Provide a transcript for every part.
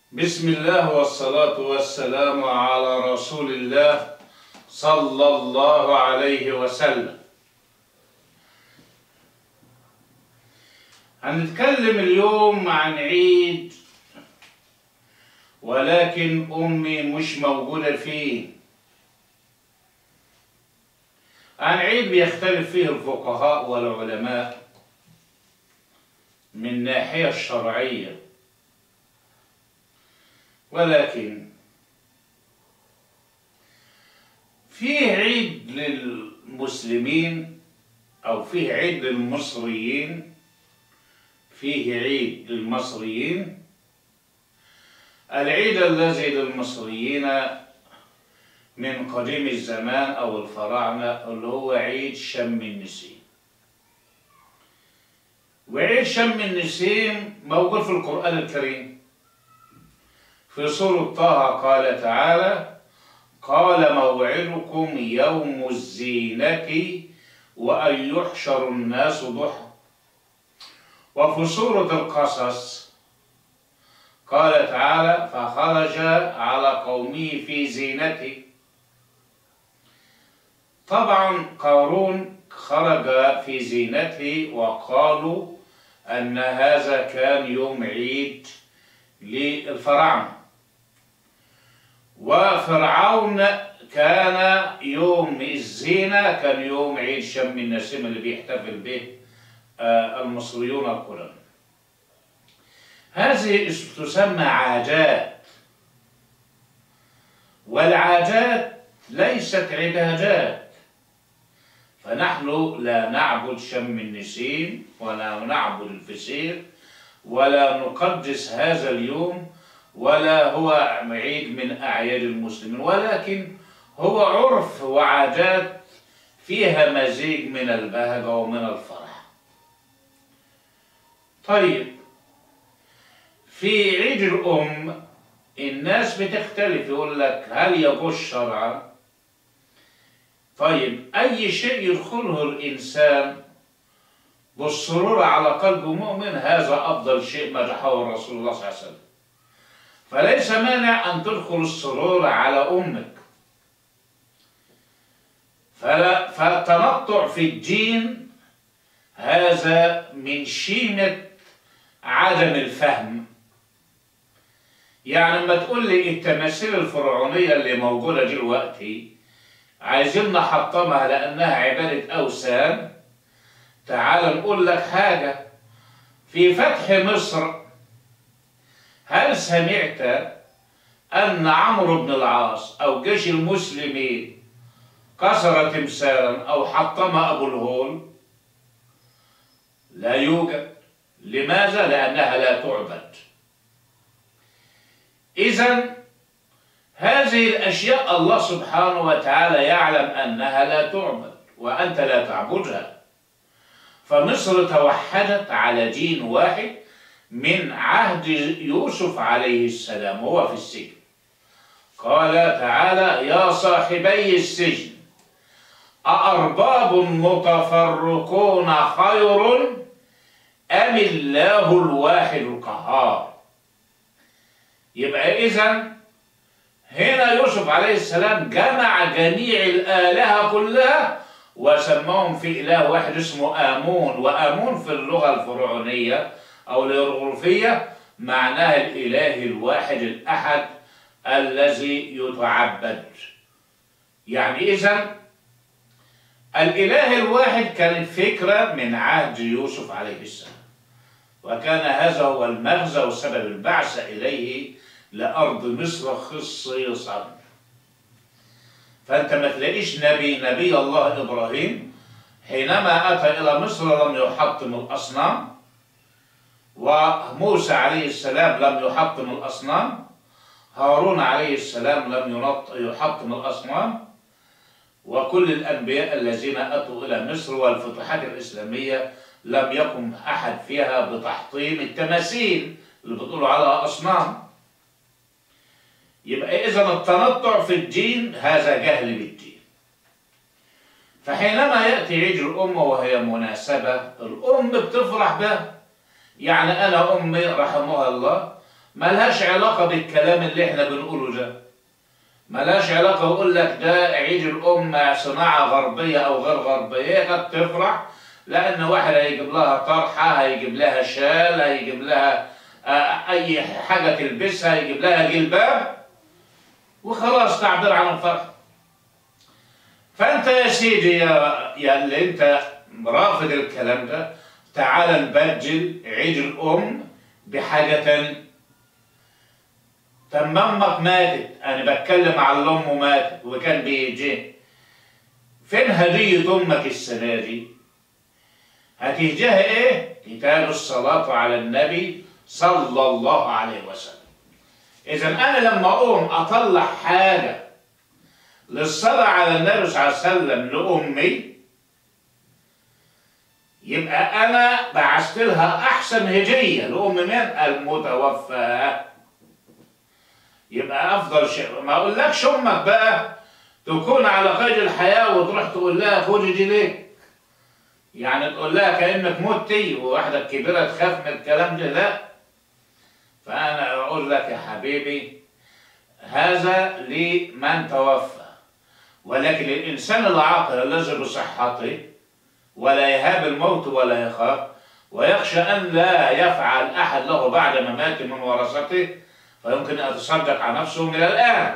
بسم الله والصلاة والسلام على رسول الله صلى الله عليه وسلم هنتكلم اليوم عن عيد ولكن أمي مش موجودة فيه عن عيد بيختلف فيه الفقهاء والعلماء من الناحية الشرعية ولكن فيه عيد للمسلمين أو فيه عيد للمصريين فيه عيد للمصريين العيد الذي للمصريين من قديم الزمان أو الفراعنة اللي هو عيد شم النسيم وعيد شم النسيم موجود في القرآن الكريم في سورة طه قال تعالى قال موعدكم يوم الزينة وأن يحشر الناس ضحى وفي سورة القصص قال تعالى فخرج على قومه في زينته طبعا قارون خرج في زينته وقالوا أن هذا كان يوم عيد للفراعنة وفرعون كان يوم الزينة كان يوم عيد شم النسيم اللي بيحتفل به المصريون القدم هذه تسمى عادات والعادات ليست عبادات فنحن لا نعبد شم النسيم ولا نعبد الفسير ولا نقدس هذا اليوم ولا هو عيد من أعياد المسلمين ولكن هو عرف وعادات فيها مزيج من البهجة ومن الفرح طيب في عيد الأم الناس بتختلف يقول لك هل يجوز شرعا طيب أي شيء يدخله الإنسان بالسرور على قلب مؤمن هذا أفضل شيء مدحه الرسول الله صلى الله عليه وسلم فليس مانع أن تدخل السرور على أمك فلا فالتنطع في الدين هذا من شيمة عدم الفهم يعني لما تقول لي التماثيل الفرعونية اللي موجودة دلوقتي عايزين نحطمها لأنها عبادة أوثان تعال نقول لك حاجة في فتح مصر هل سمعت أن عمرو بن العاص أو جيش المسلمين كسر تمثالا أو حطم أبو الهول لا يوجد لماذا؟ لأنها لا تعبد إذا هذه الأشياء الله سبحانه وتعالى يعلم أنها لا تعبد وأنت لا تعبدها فمصر توحدت على دين واحد من عهد يوسف عليه السلام وهو في السجن قال تعالى يا صاحبي السجن أأرباب متفرقون خير أم الله الواحد القهار يبقى إذا هنا يوسف عليه السلام جمع جميع الآلهة كلها وسماهم في إله واحد اسمه آمون وآمون في اللغة الفرعونية أو الهيروغليفية معناها الإله الواحد الأحد الذي يتعبد يعني إذا الإله الواحد كانت فكرة من عهد يوسف عليه السلام وكان هذا هو المغزى وسبب البعث إليه لأرض مصر خصيصا فأنت ما تلاقيش نبي نبي الله إبراهيم حينما أتى إلى مصر لم يحطم الأصنام وموسى عليه السلام لم يحطم الأصنام هارون عليه السلام لم يحطم الأصنام وكل الأنبياء الذين أتوا إلى مصر والفتوحات الإسلامية لم يقم أحد فيها بتحطيم التماثيل اللي بتقولوا على أصنام يبقى إذا التنطع في الدين هذا جهل بالدين فحينما يأتي عيد الأم وهي مناسبة الأم بتفرح به يعني أنا أمي رحمها الله ملهاش علاقة بالكلام اللي احنا بنقوله ده ملهاش علاقة يقول لك ده عيد الأم صناعة غربية أو غير غربية هي قد تفرح لأن واحد هيجيب لها طرحة هيجيب لها شال هيجيب لها آه، أي حاجة تلبسها هيجيب لها جلباب وخلاص تعبير عن الفرح فأنت يا سيدي يا, يا اللي أنت رافض الكلام ده تعال نبدل عيد الأم بحاجة تانية طب ما امك ماتت انا بتكلم على الام وماتت وكان بيجي فين هدية امك السنة دي؟ هتهجها ايه؟ كتاب الصلاة على النبي صلى الله عليه وسلم اذا انا لما اقوم اطلع حاجة للصلاة على النبي صلى الله عليه وسلم لأمي يبقى أنا بعثت لها أحسن هدية لأم من المتوفى يبقى افضل شيء ما اقولكش امك بقى تكون على قيد الحياه وتروح تقول لها خدي دي ليه يعني تقول لها كانك متي وواحده كبيره تخاف من الكلام ده لا فانا اقول لك يا حبيبي هذا لمن توفى ولكن الانسان العاقل الذي بصحته ولا يهاب الموت ولا يخاف ويخشى ان لا يفعل احد له بعد مماته من ورثته فيمكن أن يتصدق على نفسه من الآن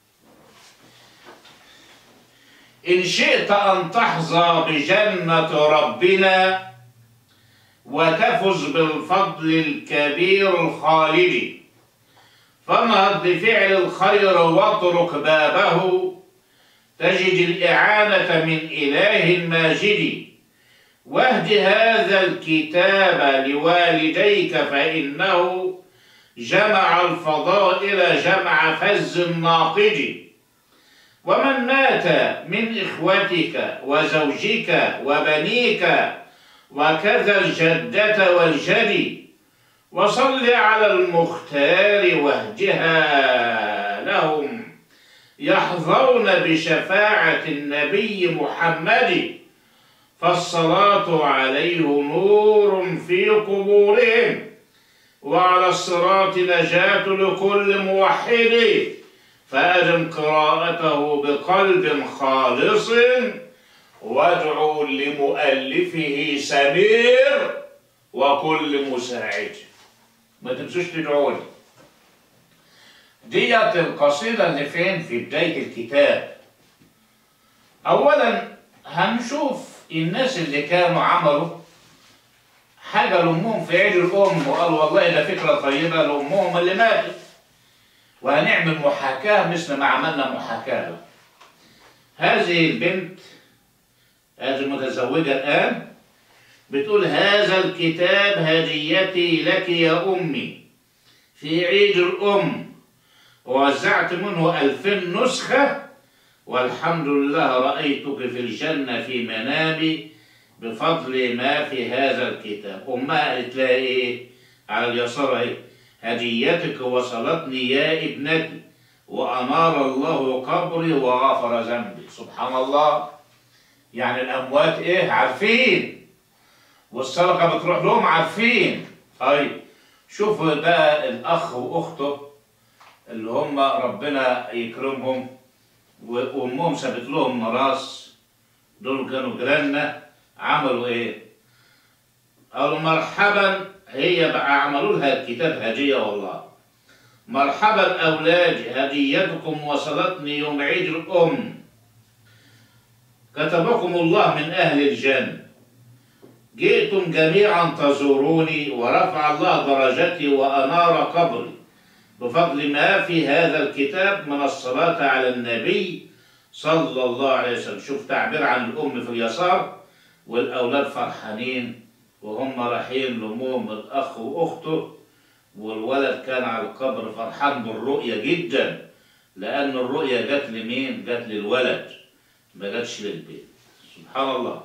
إن شئت أن تحظى بجنة ربنا وتفز بالفضل الكبير الخالد فانهض بفعل الخير واترك بابه تجد الإعانة من إله ماجد واهد هذا الكتاب لوالديك فإنه جمع الفضائل جمع فز الناقد ومن مات من إخوتك وزوجك وبنيك وكذا الجدة والجد وصل على المختار واهجها لهم يحظون بشفاعة النبي محمد فالصلاة عليه نور في قبورهم وعلى الصراط نجاة لكل موحد فأدم قراءته بقلب خالص وادعو لمؤلفه سمير وكل مساعد ما تنسوش تدعوا لي ديت القصيدة اللي فين في بداية الكتاب أولا هنشوف الناس اللي كانوا عملوا حاجة لأمهم في عيد الأم وقال والله ده فكرة طيبة لأمهم اللي ماتت وهنعمل محاكاة مثل ما عملنا محاكاة له. هذه البنت هذه المتزوجة الآن بتقول هذا الكتاب هديتي لك يا أمي في عيد الأم ووزعت منه ألفين نسخة والحمد لله رأيتك في الجنة في منامي بفضل ما في هذا الكتاب أمها قالت لها إيه على اليسار إيه هديتك وصلتني يا ابنتي وأنار الله قبري وغفر ذنبي سبحان الله يعني الأموات إيه عارفين والسرقة بتروح لهم عارفين طيب شوف بقى الأخ وأخته اللي هم ربنا يكرمهم وأمهم سابت لهم ميراث دول كانوا جيراننا عملوا ايه؟ قالوا مرحبا هي بقى عملوا لها الكتاب هدية والله مرحبا أولادي هديتكم وصلتني يوم عيد الأم كتبكم الله من أهل الجنة جئتم جميعا تزوروني ورفع الله درجتي وأنار قبري بفضل ما في هذا الكتاب من الصلاة على النبي صلى الله عليه وسلم شوف تعبير عن الأم في اليسار والأولاد فرحانين وهم رايحين لأمهم الأخ وأخته والولد كان على القبر فرحان بالرؤية جدا لأن الرؤية جت لمين؟ جت للولد ما جاتش للبيت سبحان الله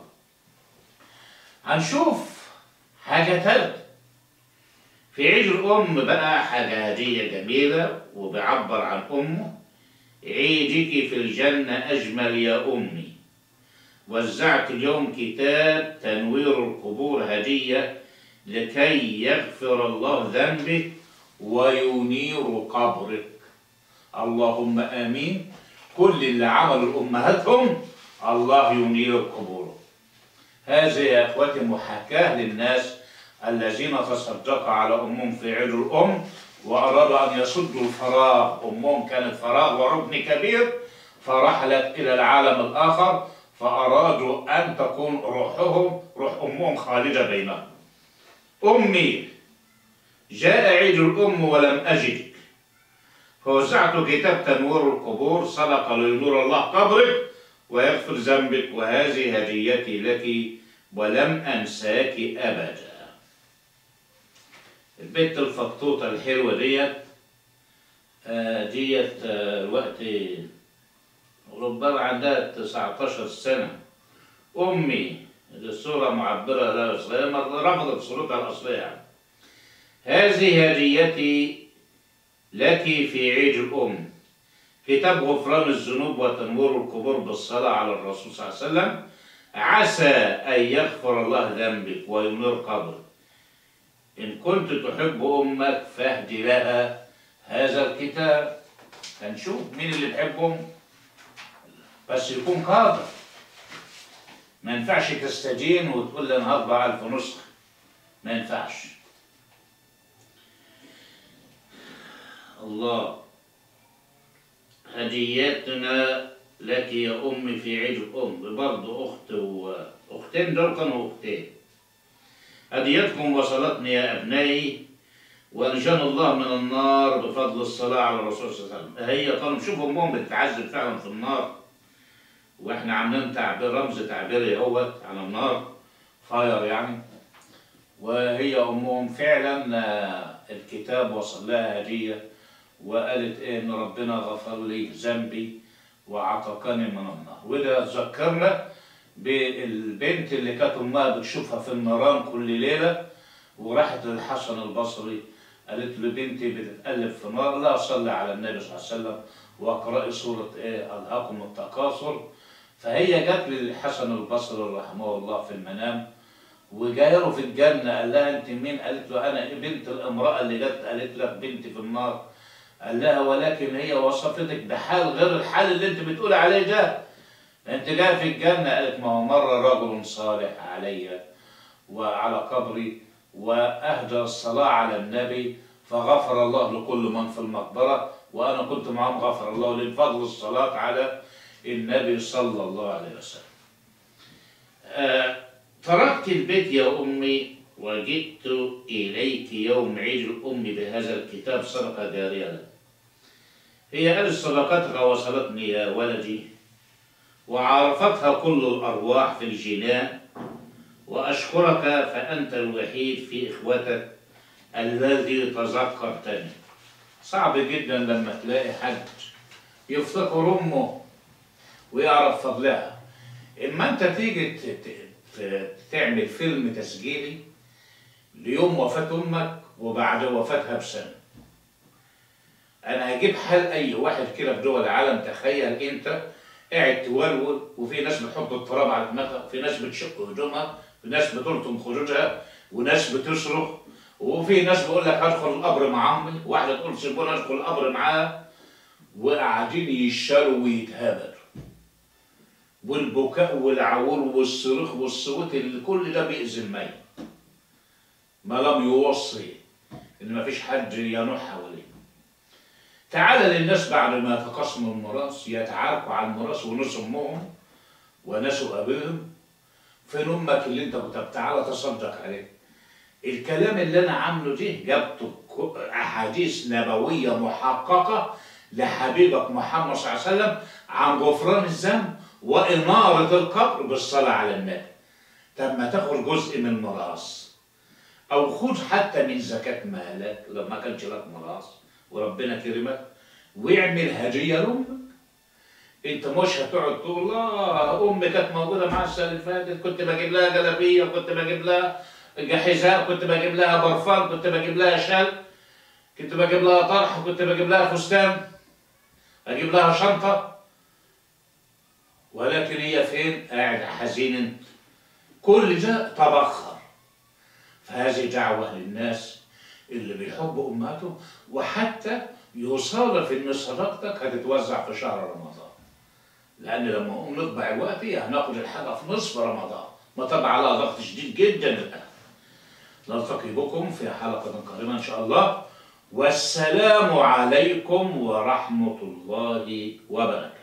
هنشوف حاجة تالتة في عيد الأم بقى حاجة هدية جميلة وبيعبر عن أمه عيدك في الجنة أجمل يا أمي وزعت اليوم كتاب تنوير القبور هدية لكي يغفر الله ذنبك وينير قبرك اللهم آمين كل اللي عملوا أمهاتهم الله ينير قبورهم هذه يا إخوتي محاكاة للناس الذين تصدقوا على أمهم في عيد الأم وأرادوا أن يسدوا الفراغ أمهم كانت فراغ وركن كبير فرحلت إلى العالم الآخر فأرادوا أن تكون روحهم روح أمهم خالدة بينهم أمي جاء عيد الأم ولم أجدك فوزعت كتاب تنوير القبور صدق لنور الله قبرك ويغفر ذنبك وهذه هديتي لك ولم أنساك أبدا البنت الفطوطة الحلوة ديت آه، ديت آه، الوقت ربما عندها 19 سنة أمي دي الصورة معبرة لها صغيرة رفضت صورتها الأصلية يعني. هذه هديتي لك في عيد الأم كتاب غفران الذنوب وتنوير القبور بالصلاة على الرسول صلى الله عليه وسلم عسى أن يغفر الله ذنبك وينير قبرك إن كنت تحب أمك فاهد لها هذا الكتاب هنشوف مين اللي بيحبهم بس يكون قادر ما ينفعش تستدين وتقول لي انا هطبع ألف نسخة ما ينفعش الله هديتنا لك يا أمي في عيد الأم برضه أخت وأختين دول كانوا أختين هديتكم وصلتني يا أبنائي وأنجانا الله من النار بفضل الصلاة على الرسول صلى الله عليه وسلم هي كانوا شوفوا أمهم بتتعذب فعلا في النار واحنا عاملين تعبير رمز تعبيري اهوت على النار فاير يعني وهي امهم فعلا آه، الكتاب وصل لها هديه وقالت ايه ان ربنا غفر لي ذنبي وعتقني من النار وده ذكرنا بالبنت اللي كانت امها بتشوفها في النيران كل ليله وراحت للحسن البصري قالت له بنتي بتتقلب في نار لا صلي على النبي صلى الله عليه وسلم واقرأي سورة ايه ألهاكم التكاثر فهي جت للحسن البصري رحمه الله في المنام وجايه له في الجنه قال لها انت مين؟ قالت له انا بنت الامراه اللي جت قالت لك بنتي في النار قال لها ولكن هي وصفتك بحال غير الحال اللي انت بتقول عليه ده انت جايه في الجنه قالت ما هو مر رجل صالح علي وعلى قبري واهدى الصلاه على النبي فغفر الله لكل من في المقبره وانا كنت معهم غفر الله لي بفضل الصلاه على النبي صلى الله عليه وسلم آه، تركت البيت يا أمي وجئت إليك يوم عيد الأم بهذا الكتاب صدقة جارية لك هي قالت صدقتك وصلتني يا ولدي وعرفتها كل الأرواح في الجنان وأشكرك فأنت الوحيد في إخوتك الذي تذكرتني صعب جدا لما تلاقي حد يفتكر أمه ويعرف فضلها اما انت تيجي ت- ت- ت- تعمل فيلم تسجيلي ليوم وفاة امك وبعد وفاتها بسنة انا هجيب حال اي واحد كده في دول العالم تخيل انت قاعد تولول وفي ناس بتحط التراب على دماغها وفي ناس بتشق هدومها في ناس بتلطم خدودها وناس بتصرخ وفي ناس بيقول لك هدخل القبر مع امي واحده تقول سيبوني ادخل القبر معاها وقاعدين يشالوا ويتهابلوا والبكاء والعول والصراخ والصوت اللي كل ده بيأذي الميت ما لم يوصي ان ما فيش حد ينوح حواليه تعال للناس بعد ما تقاسموا الميراث يتعاركوا على الميراث ونسوا امهم ونسوا ابيهم فين امك اللي انت كنت تعالى تصدق عليه الكلام اللي انا عامله ده جبته ك- احاديث نبويه محققه لحبيبك محمد صلى الله عليه وسلم عن غفران الذنب وإنارة القبر بالصلاة على النبي طب ما تاخد جزء من الميراث أو خذ حتى من زكاة مالك لو ما كانش لك ميراث وربنا كرمك واعمل هدية لأمك أنت مش هتقعد تقول لا أمي كانت موجودة معايا السنة اللي فاتت كنت بجيب لها جلابية كنت بجيب لها حذاء كنت بجيب لها برفان كنت بجيب لها شال كنت بجيب لها طرح كنت بجيب لها فستان اجيب لها شنطه ولكن هي فين قاعد حزين انت كل ده تبخر فهذه دعوه للناس اللي بيحب امهاته وحتى يصادف ان صداقتك هتتوزع في شهر رمضان لان لما نقوم نطبع الوقتي هناخد الحاجه في نصف رمضان ما طبع عليها ضغط شديد جدا الان نلتقي بكم في حلقه قادمه ان شاء الله والسلام عليكم ورحمه الله وبركاته